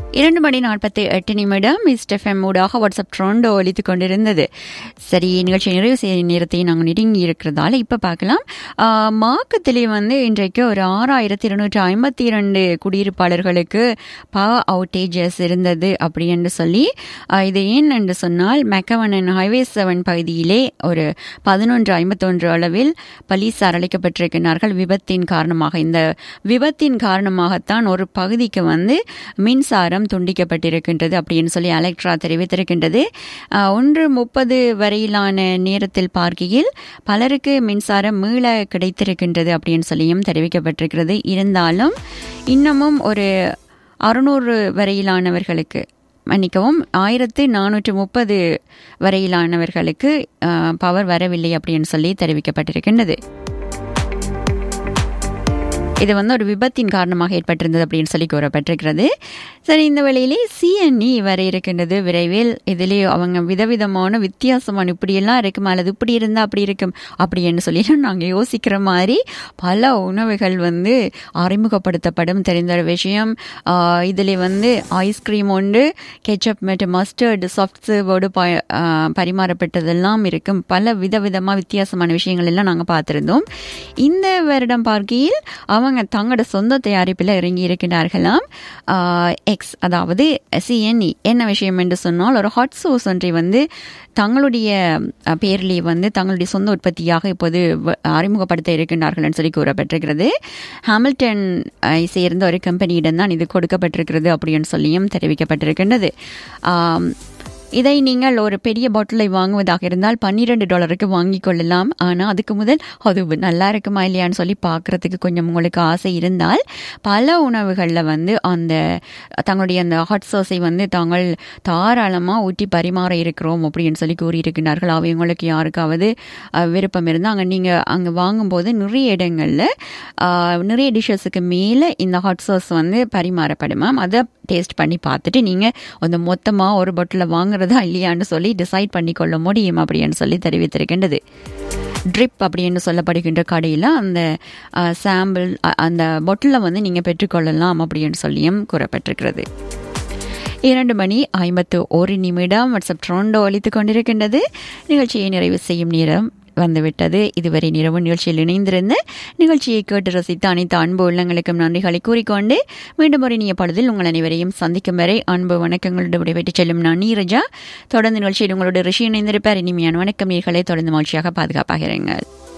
இரண்டு மணி நாற்பத்தி எட்டு நிமிடம் மிஸ்டெஃப்எம் ஊடாக வாட்ஸ்அப் ட்ரோண்டோ ஒலித்து கொண்டிருந்தது சரி நிகழ்ச்சி நிறைவு செய்ய நேரத்தை நாங்கள் நெருங்கி இருக்கிறதால இப்போ பார்க்கலாம் ஆஹ், மாக்கத்திலே வந்து இன்றைக்கு ஒரு ஆறாயிரத்தி இருநூற்றி ஐம்பத்தி இரண்டு குடியிருப்பாளர்களுக்கு பவர் அவுட்டேஜஸ் இருந்தது அப்படி என்று சொல்லி ஆஹ், இது ஏன் என்று சொன்னால் மெக்கவனன் ஹைவே செவன் பகுதியிலே ஒரு பதினொன்று ஐம்பத்தொன்று அளவில் போலீசார் அழைக்கப்பட்டிருக்கிறார்கள் விபத்தின் காரணமாக இந்த விபத்தின் காரணமாகத்தான் ஒரு பகுதிக்கு வந்து மின்சாரம் துண்டிக்கப்பட்டிருக்கின்றது அப்படின்னு சொல்லி அலெக்ட்ரா தெரிவித்திருக்கின்றது ஆஹ், ஒன்று முப்பது வரையிலான நேரத்தில் பார்க்கையில் பலருக்கு மின்சாரம் மீள கிடைத்திருக்கின்றது அப்படின்னு சொல்லியும் தெரிவிக்கப்பட்டிருக்கிறது இருந்தாலும் இன்னமும் ஒரு அறுநூறு வரையிலானவர்களுக்கு மன்னிக்கவும் ஆயிரத்து நானூற்று முப்பது வரையிலானவர்களுக்கு பவர் வரவில்லை அப்படின்னு சொல்லி தெரிவிக்கப்பட்டிருக்கின்றது இது வந்து ஒரு விபத்தின் காரணமாக ஏற்பட்டிருந்தது அப்படின்னு சொல்லி கூறப்பட்டிருக்கிறது சரி இந்த வேளையிலே சிஎன்இ வர இருக்கின்றது விரைவில் இதிலே அவங்க விதவிதமான வித்தியாசமான இப்படியெல்லாம் இருக்கும் அல்லது இப்படி இருந்தால் அப்படி இருக்கும் அப்படின்னு சொல்லி நாங்கள் யோசிக்கிற மாதிரி பல உணவுகள் வந்து அறிமுகப்படுத்தப்படும் தெரிந்த ஒரு விஷயம் ஆஹ் இதிலே வந்து ஐஸ்கிரீம் உண்டு கெச்சப் மற்றும் மஸ்டர்டு சாஃப்ட் சர்வோடு ப ஆஹ் பரிமாறப்பட்டதெல்லாம் இருக்கும் பல விதவிதமாக வித்தியாசமான விஷயங்கள் எல்லாம் நாங்கள் பார்த்துருந்தோம் இந்த வருடம் பார்க்கையில் அவங்க தங்களோட சொந்த தயாரிப்பில் இறங்கி இருக்கின்றார்களாம் எக்ஸ் அதாவது சிஎன்இ என்ன விஷயம் என்று சொன்னால் ஒரு ஹாட் சோஸ் ஒன்றை வந்து தங்களுடைய அஹ், பேரிலே வந்து தங்களுடைய சொந்த உற்பத்தியாக இப்போது வ- அறிமுகப்படுத்த இருக்கின்றார்கள் சொல்லி கூறப்பட்டிருக்கிறது ஹாமில்டன் ஐ சேர்ந்த ஒரு கம்பெனியிடம் தான் இது கொடுக்கப்பட்டிருக்கிறது அப்படின்னு சொல்லியும் தெரிவிக்கப்பட்டிருக்கின்றது ஆம், இதை நீங்கள் ஒரு பெரிய பாட்டிலை வாங்குவதாக இருந்தால் பன்னிரெண்டு டாலருக்கு வாங்கிக் கொள்ளலாம் ஆனால் அதுக்கு முதல் அது நல்லா இருக்குமா இல்லையான்னு சொல்லி பார்க்கறதுக்கு கொஞ்சம் உங்களுக்கு ஆசை இருந்தால் பல உணவுகளில் வந்து அந்த தங்களுடைய அந்த ஹாட் சாஸை வந்து தாங்கள் தாராளமாக ஊற்றி பரிமாற இருக்கிறோம் அப்படின்னு சொல்லி கூறியிருக்கிறார்கள் அவங்களுக்கு யாருக்காவது அஹ், விருப்பம் இருந்தால் அங்கே நீங்கள் அங்கே வாங்கும்போது நிறைய இடங்களில் ஆஹ், நிறைய டிஷ்ஷஸுக்கு மேலே இந்த ஹாட் சாஸ் வந்து பரிமாறப்படுமாம் அதை டேஸ்ட் பண்ணி பார்த்துட்டு நீங்கள் அந்த மொத்தமாக ஒரு பாட்டில் வாங்குறதா இல்லையான்னு சொல்லி டிசைட் பண்ணி கொள்ள முடியும் அப்படின்னு சொல்லி தெரிவித்திருக்கின்றது ட்ரிப் அப்படின்னு சொல்லப்படுகின்ற கடையில் அந்த சாம்பிள் அந்த பொட்டிலை வந்து நீங்கள் பெற்றுக்கொள்ளலாம் அப்படின்னு சொல்லியும் கூறப்பட்டிருக்கிறது இரண்டு மணி ஐம்பத்து ஒரு நிமிடம் வாட்ஸ்அப் ட்ரோண்டோ அளித்துக் கொண்டிருக்கின்றது நிகழ்ச்சியை நிறைவு செய்யும் நேரம் வந்துவிட்டது இதுவரை நிறவு நிகழ்ச்சியில் இணைந்திருந்த நிகழ்ச்சியை கேட்டு ரசித்த அனைத்து அன்பு உள்ளங்களுக்கும் நன்றிகளை கூறிக்கொண்டு மீண்டும் ஒரு இனிய பழுதில் உங்கள் அனைவரையும் சந்திக்கும் வரை அன்பு வணக்கங்களோடு விடைபெற்றுச் செல்லும் நான் நீரஜா தொடர்ந்து நிகழ்ச்சியில் உங்களோட ரிஷி இணைந்திருப்பார் இனிமையான வணக்கம் நீர்களை தொடர்ந்து மகிழ்ச்சியாக பாதுகாப்பாக இருங்கள்